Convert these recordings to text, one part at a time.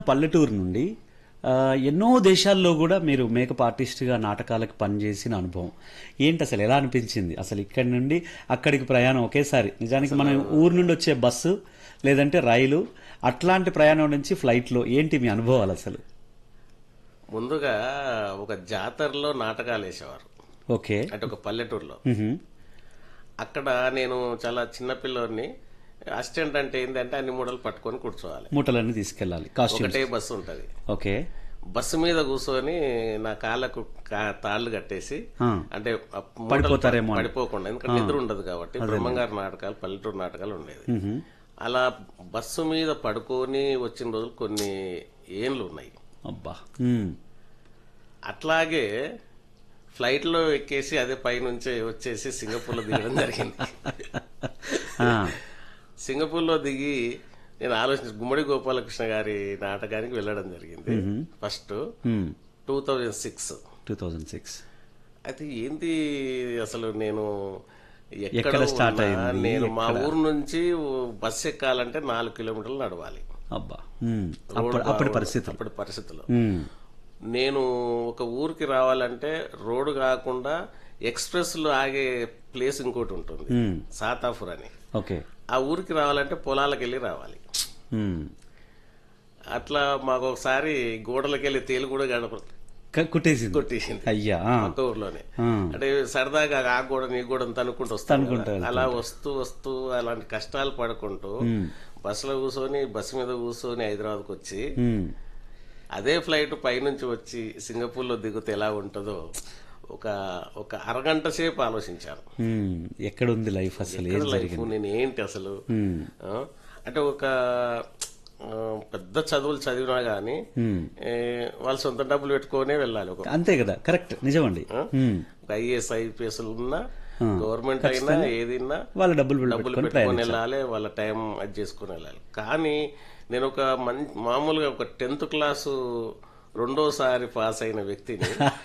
పల్లెటూరు నుండి ఆ, ఎన్నో దేశాల్లో కూడా మీరు మేకప్ ఆర్టిస్ట్గా నాటకాలకు పనిచేసిన అనుభవం ఏంటి అసలు ఎలా అనిపించింది అసలు ఇక్కడి నుండి అక్కడికి ప్రయాణం ఒకేసారి నిజానికి మనం ఊరు నుండి వచ్చే బస్సు లేదంటే రైలు అట్లాంటి ప్రయాణం నుంచి ఫ్లైట్లో ఏంటి మీ అనుభవాలు అసలు ముందుగా ఒక జాతరలో నాటకాలు వేసేవారు ఓకే అంటే ఒక పల్లెటూరులో మ్హూ. అక్కడ నేను చాలా చిన్న పిల్లోడిని అసిస్టెంట్ అంటే ఏంటంటే అన్ని మూడలు పట్టుకొని కూర్చోవాలి మూటలన్నీ తీసుకెళ్ళాలి కాస్ట్యూమ్ ఒకటే బస్సు ఉంటది ఓకే బస్సు మీద కూర్చొని నా కాళ్ళకు కా- తాళ్ళు కట్టేసి ఆ. అంటే ఆ మూటలు పడిపోతారేమో అని. పడిపోకుండా ఎందుకంటే నిద్ర ఉండదు కాబట్టి బ్రహ్మంగారి నాటకాలు పల్లెటూరు నాటకాలు ఉండేది మ్హూ. అలా బస్సు మీద పడుకొని వచ్చిన రోజులు కొన్ని ఏండ్లు ఉన్నాయి అబ్బా మ్. అట్లాగే ఫ్లైట్ లో ఎక్కేసి అదే పైనుంచి వచ్చేసి సింగపూర్ లో దిగడం జరిగింది ఆ. సింగపూర్ లో దిగి నేను ఆలోచించి గుమ్మడి గోపాలకృష్ణ గారి నాటకానికి వెళ్ళడం జరిగింది first hmm. Two thousand six 2006 అయితే ఏంది అసలు నేను ఎక్కడ start ఉన్నా, అయింది? నేను మా ఊరు నుంచి బస్సు ఎక్కాలంటే నాలుగు కిలోమీటర్లు నడవాలి అబ్బా మ్. అప్పటి అప్పటి పరిస్థితులు అప్పటి పరిస్థితుల్లో మ్. నేను ఒక ఊరికి రావాలంటే రోడ్డు కాకుండా ఎక్స్ప్రెస్ లో ఆగే ప్లేస్ ఇంకోటి ఉంటుంది మ్. సాతాఫుర్ అని ఓకే ఆ ఊరికి రావాలంటే పొలాలకు వెళ్ళి రావాలి మ్. అట్లా మాకు ఒకసారి గోడలకు వెళ్ళి తేలు కూడా గడప క- కుట్టేసింది కొట్టేసింది అయ్యా ఆ. పక్క ఊర్లోనే ఆ. అంటే సరదాగా ఆ గోడ నీ గోడ తనుకుంటూ వస్తాను తన్నుకుంటూ కదా. అలా వస్తూ వస్తూ అలాంటి కష్టాలు పడుకుంటూ బస్సులో కూర్చొని బస్సు మీద కూర్చొని హైదరాబాద్కి వచ్చి మ్. అదే ఫ్లైట్ పైనుంచి వచ్చి సింగపూర్ లో దిగితే ఎలా ఉంటుందో ఒక ఒక అరగంట సేపు ఆలోచించాను మ్మ్. ఎక్కడుంది లైఫ్ అసలు ఏం లైఫ్ జరిగింది నేను ఏంటి అసలు మ్మ్. ఆ? అంటే ఒక ఆ, పెద్ద చదువులు చదివినా గానీ మ్మ్. ఏ, వాళ్ళు సొంత డబ్బులు పెట్టుకోనే వెళ్ళాలి ఒక అంతే కదా కరెక్ట్ నిజమండి మ్మ్. ఒక ఐఏఎస్ ఐపీఎస్ ఉన్నా గవర్నమెంట్ అయినా ఏదిన్నా వాళ్ళ డబ్బులు వీళ్ళు డబ్బులు పెట్టుకొని పెట్టుకొని వెళ్ళాలి వాళ్ళ టైం అది చేసుకుని వెళ్ళాలి కానీ నేను ఒక మం మామూలుగా ఒక టెన్త్ క్లాసు రెండోసారి పాస్ అయిన వ్యక్తిని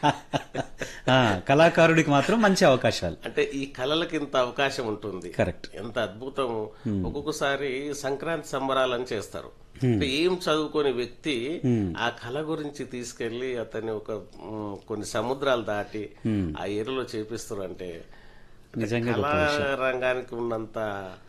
ఆ, కళాకారుడికి మాత్రం మంచి అవకాశాలు అంటే ఈ కళలకి ఇంత అవకాశం ఉంటుంది కరెక్ట్ ఎంత అద్భుతం ఒక్కొక్కసారి సంక్రాంతి సంబరాలని చేస్తారు అంటే ఏం చదువుకోని వ్యక్తి ఆ కళ గురించి తీసుకెళ్లి అతన్ని ఒక మ్, కొన్ని సముద్రాలు దాటి ఆ ఏరులో చేపిస్తారు అంటే నిజంగా కళా రంగానికి ఉన్నంత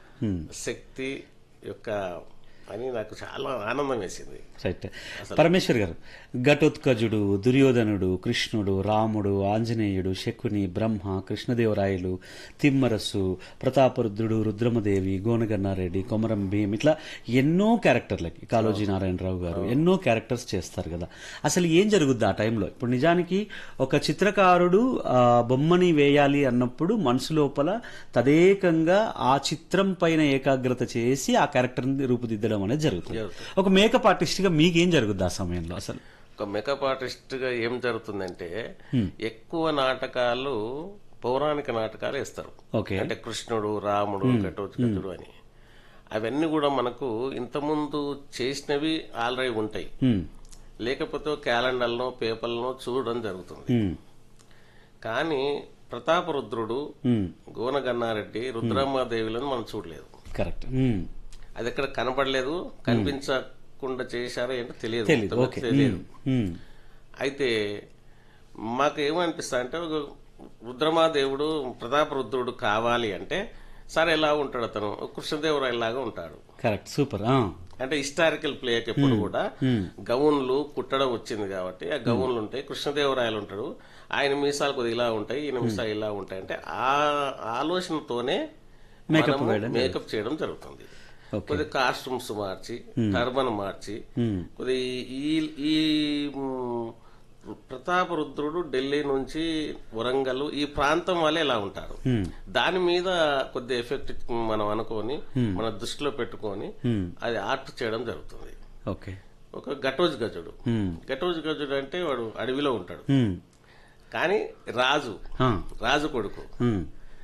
శక్తి యొక్క అని నాకు చాలా ఆనందం వేసింది రైట్ పరమేశ్వర్ గారు ఘటోత్కజుడు దుర్యోధనుడు కృష్ణుడు రాముడు ఆంజనేయుడు శకుని బ్రహ్మ కృష్ణదేవరాయలు తిమ్మరసు ప్రతాపరుద్రుడు రుద్రమదేవి గోనగన్నారెడ్డి కొమరం భీం ఇట్లా ఎన్నో క్యారెక్టర్లకి కాళోజీ నారాయణరావు గారు ఎన్నో క్యారెక్టర్స్ చేస్తారు కదా అసలు ఏం జరుగుద్ది ఆ టైంలో ఇప్పుడు నిజానికి ఒక చిత్రకారుడు ఆ బొమ్మని వేయాలి అన్నప్పుడు మనసు లోపల తదేకంగా ఆ చిత్రం పైన ఏకాగ్రత చేసి ఆ క్యారెక్టర్ని రూపుదిద్దడం అనేది జరుగుతుంది ఒక మేకప్ ఆర్టిస్ట్ గా మీకేం జరుగుద్ది ఆ సమయంలో అసలు ఒక మేకప్ ఆర్టిస్ట్ గా ఏం జరుగుతుందంటే ఎక్కువ నాటకాలు పౌరాణిక నాటకాలు వేస్తారు ఓకే అంటే కృష్ణుడు రాముడు ఘటోత్కచుడు అని అవన్నీ కూడా మనకు ఇంతకుముందు చేసినవి ఆల్రెడీ ఉంటాయి హ్మ్. లేకపోతే క్యాలెండర్లో పేపర్లో చూడడం జరుగుతుంది హ్మ్. కానీ ప్రతాపరుద్రుడు హ్మ్. గోనగన్నారెడ్డి రుద్రమ్మదేవులను మనం చూడలేదు కరెక్ట్ హ్మ్. అది ఎక్కడ కనపడలేదు కనిపించకుండా చేశారో ఏంటో తెలియదు తెలీదు మొత్తం ఓకే తెలియదు హ్మ్. అయితే మాకు ఏమనిపిస్తా అంటే ఒక రుద్రమాదేవుడు ప్రతాపరుద్రుడు కావాలి అంటే సరే ఎలా ఉంటాడు అతను కృష్ణదేవరాయలాగా ఉంటాడు కరెక్ట్ సూపర్ ఆ. అంటే హిస్టారికల్ ప్లేకి ఎప్పుడు కూడా గౌన్లు కుట్టడం వచ్చింది కాబట్టి ఆ గౌన్లు ఉంటాయి కృష్ణదేవరాయలు ఉంటాడు ఆయన మీసాలు కొద్దిగా ఇలా ఉంటాయి ఈయన మీసాలు ఇలా ఉంటాయి అంటే ఆ ఆలోచనతోనే Makeup మనము వేయడం మేకప్ చేయడం జరుగుతుంది Okay. కొద్దిగా కాస్ట్యూమ్స్ మార్చి టర్బన్ మార్చి కొద్దిగా ఈ ఈ మ్, ప్రతాపరుద్రుడు ఢిల్లీ నుంచి వరంగల్ ఈ ప్రాంతం వాళ్ళే ఇలా ఉంటారు దాని మీద కొద్ది ఎఫెక్ట్ మనం అనుకొని మన దృష్టిలో పెట్టుకొని అది ఆర్ట్ చేయడం జరుగుతుంది ఓకే ఒక ఘటోజ్ గజుడు హ్మ్. ఘటోజ్ గజుడు అంటే వాడు అడవిలో ఉంటాడు హ్మ్. కానీ రాజు ఆ. రాజు కొడుకు హ్మ్.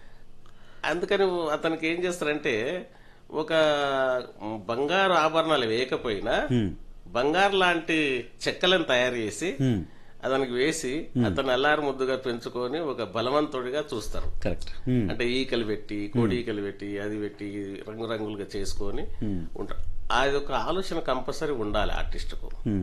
అందుకని అతనికి ఏం చేస్తారంటే ఒక బంగారు ఆభరణాలు వేయకపోయినా బంగారు లాంటి చెక్కలను తయారు చేసి హ్మ్. అతనికి వేసి అతను అల్లారు ముద్దుగా పెంచుకొని ఒక బలవంతుడిగా చూస్తారు కరెక్ట్ హ్మ్. అంటే ఈకలు పెట్టి కోడి ఈకలు పెట్టి అది పెట్టి రంగురంగులుగా చేసుకొని ఉంటారు అది ఒక ఆలోచన కంపల్సరీ ఉండాలి ఆర్టిస్ట్కు